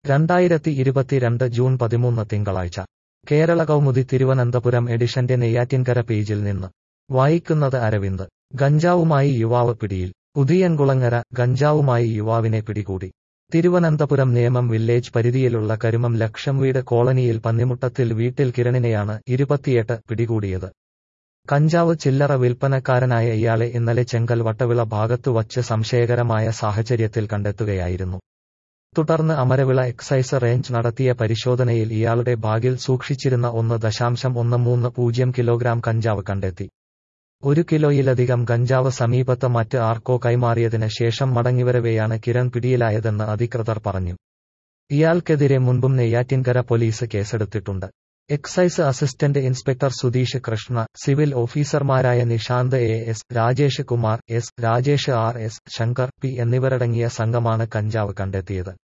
രണ്ടായിരത്തി ഇരുപത്തിരണ്ട് ജൂൺ പതിമൂന്ന് തിങ്കളാഴ്ച കേരള കൗമുദി തിരുവനന്തപുരം എഡിഷന്റെ നെയ്യാറ്റിൻകര പേജിൽ നിന്ന് വായിക്കുന്നത് അരവിന്ദ് ഗഞ്ചാവുമായി യുവാവ് പിടിയിൽ ഉദിയൻകുളങ്ങര ഗഞ്ചാവുമായി യുവാവിനെ പിടികൂടി തിരുവനന്തപുരം നേമം വില്ലേജ് പരിധിയിലുള്ള കരുമം ലക്ഷം വീട് കോളനിയിൽ പന്നിമുട്ടത്തിൽ വീട്ടിൽ കിരണിനെയാണ് ഇരുപത്തിയെട്ട് പിടികൂടിയത് കഞ്ചാവ് ചില്ലറ വിൽപ്പനക്കാരനായ ഇയാളെ ഇന്നലെ ചെങ്കൽ വട്ടവിള ഭാഗത്തു വച്ച് സംശയകരമായ സാഹചര്യത്തിൽ കണ്ടെത്തുകയായിരുന്നു തുടർന്ന് അമരവിള എക്സൈസ് റേഞ്ച് നടത്തിയ പരിശോധനയിൽ ഇയാളുടെ ബാഗിൽ സൂക്ഷിച്ചിരുന്ന ഒന്ന് ദശാംശം ഒന്ന് മൂന്ന് പൂജ്യം കിലോഗ്രാം കഞ്ചാവ് കണ്ടെത്തി ഒരു കിലോയിലധികം ഗഞ്ചാവ് സമീപത്ത് മറ്റ് ആർക്കോ കൈമാറിയതിന് ശേഷം മടങ്ങിവരവെയാണ് കിരൺ പിടിയിലായതെന്ന് അധികൃതർ പറഞ്ഞു ഇയാൾക്കെതിരെ മുൻപും നെയ്യാറ്റിൻകര പോലീസ് കേസെടുത്തിട്ടുണ്ട് excise assistant inspector Sudheesh Krishna civil ഓഫീസർമാരായ Nishanth A S Rajesh Kumar S Rajesh R S Sankar P എന്നിവരടങ്ങിയ സംഘമാണ് കഞ്ചാവ് കണ്ടെത്തിയത്